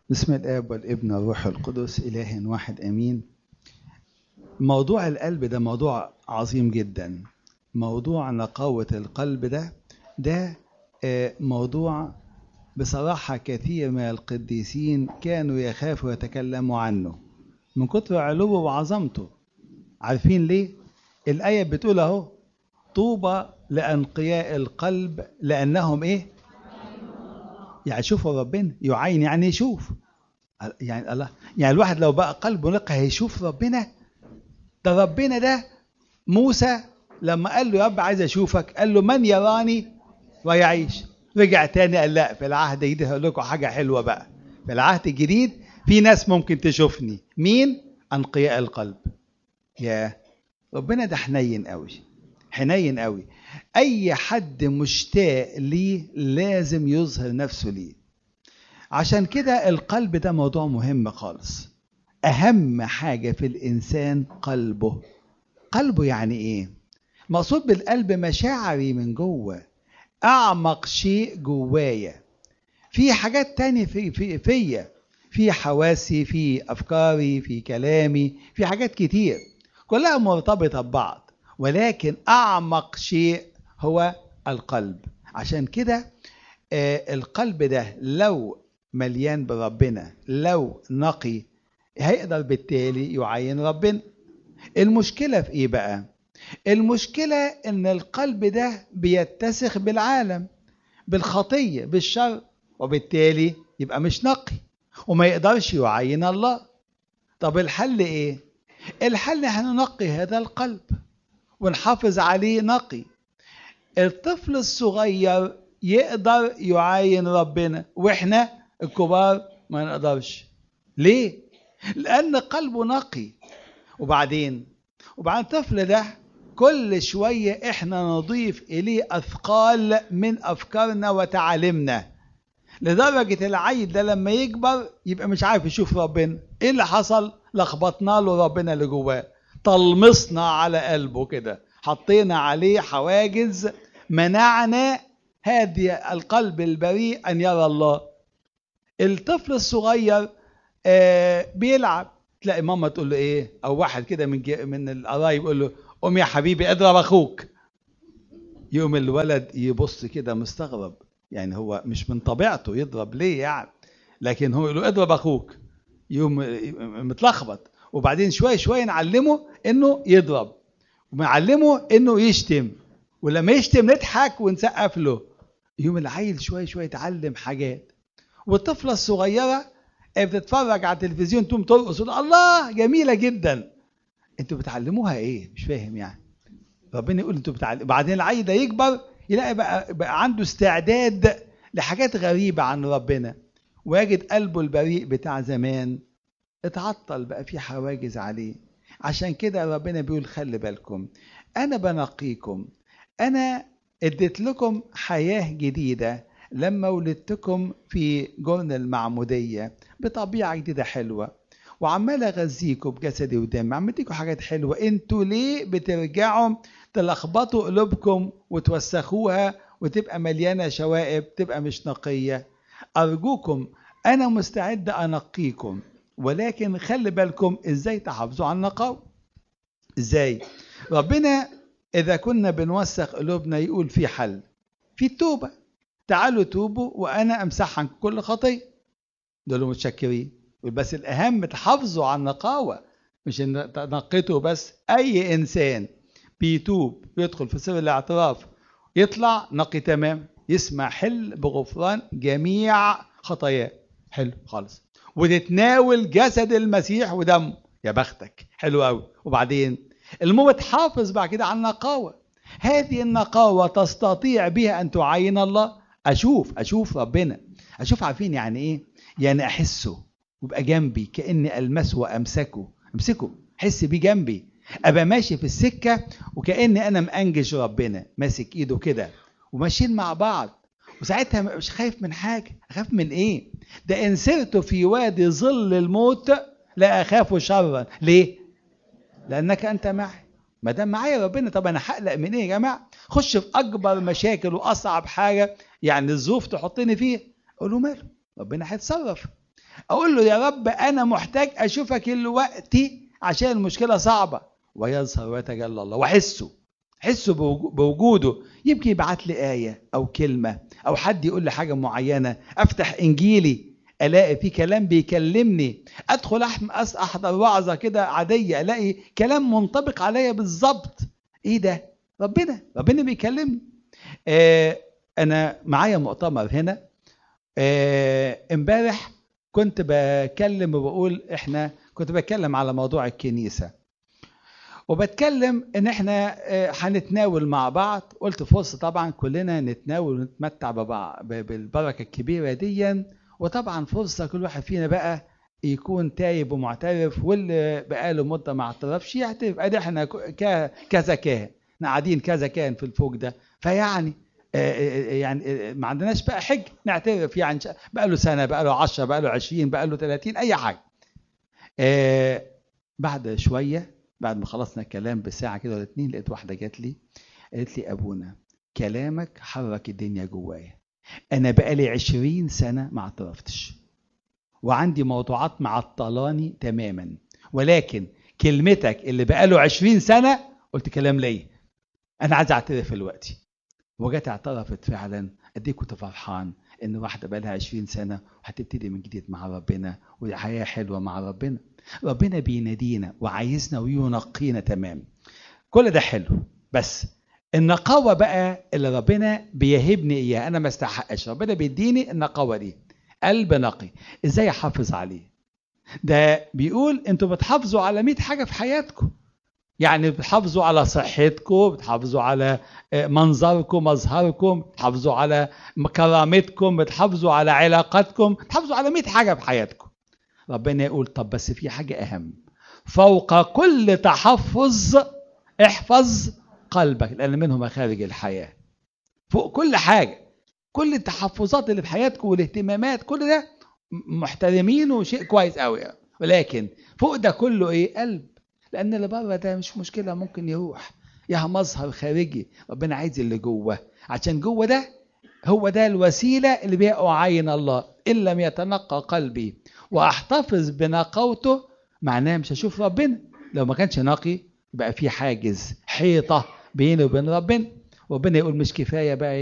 بسم الاب والابن والروح القدس اله واحد امين موضوع القلب ده موضوع عظيم جدا موضوع نقاوة القلب ده ده آه، موضوع بصراحة كثير من القديسين كانوا يخافوا يتكلموا عنه من كتر علوه وعظمته عارفين ليه؟ الآية بتقول أهو طوبى لأنقياء القلب لأنهم إيه؟ يعني شوفوا ربنا يعين يعني يشوف يعني الله يعني الواحد لو بقى قلبه نقي هيشوف ربنا ده ربنا ده موسى لما قال له يا رب عايز اشوفك قال له من يراني ويعيش رجع تاني قال لا في العهد الجديد هقول لكم حاجه حلوه بقى في العهد الجديد في ناس ممكن تشوفني مين انقياء القلب يا ربنا ده حنين قوي حنين قوي اي حد مشتاق ليه لازم يظهر نفسه ليه عشان كده القلب ده موضوع مهم خالص اهم حاجه في الانسان قلبه قلبه يعني ايه مقصود بالقلب مشاعري من جوه اعمق شيء جوايا في حاجات تانية في في فيا في حواسي في افكاري في كلامي في حاجات كتير كلها مرتبطه ببعض ولكن اعمق شيء هو القلب عشان كده آه، القلب ده لو مليان بربنا لو نقي هيقدر بالتالي يعين ربنا المشكله في ايه بقى المشكله ان القلب ده بيتسخ بالعالم بالخطيه بالشر وبالتالي يبقى مش نقي وما يقدرش يعين الله طب الحل ايه الحل احنا ننقي هذا القلب ونحافظ عليه نقي الطفل الصغير يقدر يعاين ربنا واحنا الكبار ما نقدرش ليه لان قلبه نقي وبعدين وبعدين الطفل ده كل شوية احنا نضيف اليه اثقال من افكارنا وتعاليمنا لدرجة العيل ده لما يكبر يبقى مش عارف يشوف ربنا ايه اللي حصل لخبطنا له ربنا اللي جواه طلمسنا على قلبه كده حطينا عليه حواجز منعنا هذه القلب البريء ان يرى الله الطفل الصغير آه بيلعب تلاقي ماما تقول له ايه او واحد كده من جي- من القرايب يقول له قوم يا حبيبي اضرب اخوك يقوم الولد يبص كده مستغرب يعني هو مش من طبيعته يضرب ليه يعني لكن هو يقول له اضرب اخوك يقوم متلخبط وبعدين شويه شويه نعلمه انه يضرب ونعلمه انه يشتم ولما يشتم نضحك ونسقف له يوم العيل شويه شويه يتعلم حاجات والطفله الصغيره بتتفرج على التلفزيون تقوم ترقص وتقول الله جميله جدا انتوا بتعلموها ايه مش فاهم يعني ربنا يقول انتوا بتعلموا بعدين العيل ده يكبر يلاقي بقى, بقى عنده استعداد لحاجات غريبه عن ربنا ويجد قلبه البريء بتاع زمان اتعطل بقى في حواجز عليه عشان كده ربنا بيقول خلي بالكم انا بنقيكم انا اديت لكم حياه جديده لما ولدتكم في جرن المعموديه بطبيعه جديده حلوه وعمال اغذيكم بجسدي ودمي عم اديكم حاجات حلوه انتوا ليه بترجعوا تلخبطوا قلوبكم وتوسخوها وتبقى مليانه شوائب تبقى مش نقيه ارجوكم انا مستعد انقيكم ولكن خلي بالكم ازاي تحافظوا على النقاوه ازاي ربنا اذا كنا بنوسخ قلوبنا يقول في حل في التوبه تعالوا توبوا وانا امسح عنكم كل خطيه دول متشكرين بس الاهم تحافظوا على النقاوه مش ان تنقيته بس اي انسان بيتوب يدخل في سر الاعتراف يطلع نقي تمام يسمع حل بغفران جميع خطاياه حلو خالص وتتناول جسد المسيح ودمه يا بختك حلو قوي وبعدين المهم تحافظ بعد كده على النقاوه هذه النقاوه تستطيع بها ان تعين الله اشوف اشوف ربنا اشوف عارفين يعني ايه يعني احسه ويبقى جنبي كاني المسه وامسكه امسكه احس بيه جنبي ابقى ماشي في السكه وكاني انا مانجش ربنا ماسك ايده كده وماشيين مع بعض وساعتها مش خايف من حاجه اخاف من ايه ده ان سرت في وادي ظل الموت لا اخاف شرا ليه لانك انت معي ما دام معايا ربنا طب انا هقلق من ايه يا جماعه خش في اكبر مشاكل واصعب حاجه يعني الظروف تحطني فيها اقول له ماله ربنا هيتصرف اقول له يا رب انا محتاج اشوفك دلوقتي عشان المشكله صعبه ويظهر ويتجلى الله واحسه حسه بوجوده يمكن يبعت لي آية أو كلمة أو حد يقول لي حاجة معينة أفتح إنجيلي ألاقي في كلام بيكلمني أدخل أحضر وعظة كده عادية ألاقي كلام منطبق عليا بالظبط إيه ده؟ ربنا ربنا بيكلمني آه أنا معايا مؤتمر هنا امبارح آه كنت بكلم وبقول إحنا كنت بتكلم على موضوع الكنيسة وبتكلم ان احنا هنتناول مع بعض قلت فرصه طبعا كلنا نتناول ونتمتع ببعض بالبركه الكبيره دي وطبعا فرصه كل واحد فينا بقى يكون تايب ومعترف واللي بقاله مده ما اعترفش يعترف ادي احنا كذا كاهن احنا قاعدين كذا كاهن في الفوق ده فيعني يعني ما عندناش بقى حج نعترف يعني بقى له سنه بقى له 10 بقى له 20 بقى له 30 اي حاجه بعد شويه بعد ما خلصنا الكلام بساعة كده ولا اتنين لقيت واحدة جات لي قالت لي أبونا كلامك حرك الدنيا جوايا أنا بقالي عشرين سنة ما اعترفتش وعندي موضوعات معطلاني تماما ولكن كلمتك اللي بقاله عشرين سنة قلت كلام ليا أنا عايز أعترف دلوقتي وجت اعترفت فعلا قد ايه كنت فرحان ان واحده بقى لها 20 سنه وهتبتدي من جديد مع ربنا وحياه حلوه مع ربنا ربنا بينادينا وعايزنا وينقينا تمام كل ده حلو بس النقاوه بقى اللي ربنا بيهبني اياها انا ما استحقش ربنا بيديني النقاوه دي قلب نقي ازاي احافظ عليه ده بيقول انتوا بتحافظوا على 100 حاجه في حياتكم يعني بتحافظوا على صحتكم بتحافظوا على منظركم مظهركم بتحافظوا على كرامتكم بتحافظوا على علاقاتكم بتحافظوا على 100 حاجه في حياتكم ربنا يقول طب بس في حاجه اهم فوق كل تحفظ احفظ قلبك لان منه مخارج الحياه فوق كل حاجه كل التحفظات اللي في حياتكم والاهتمامات كل ده محترمين وشيء كويس قوي ولكن فوق ده كله ايه قلب لان اللي بره ده مش مشكله ممكن يروح يا مظهر خارجي ربنا عايز اللي جوه عشان جوه ده هو ده الوسيله اللي بيها اعين الله ان لم يتنقى قلبي واحتفظ بنقاوته معناه مش هشوف ربنا لو ما كانش نقي يبقى في حاجز حيطه بيني وبين ربنا ربنا يقول مش كفايه بقى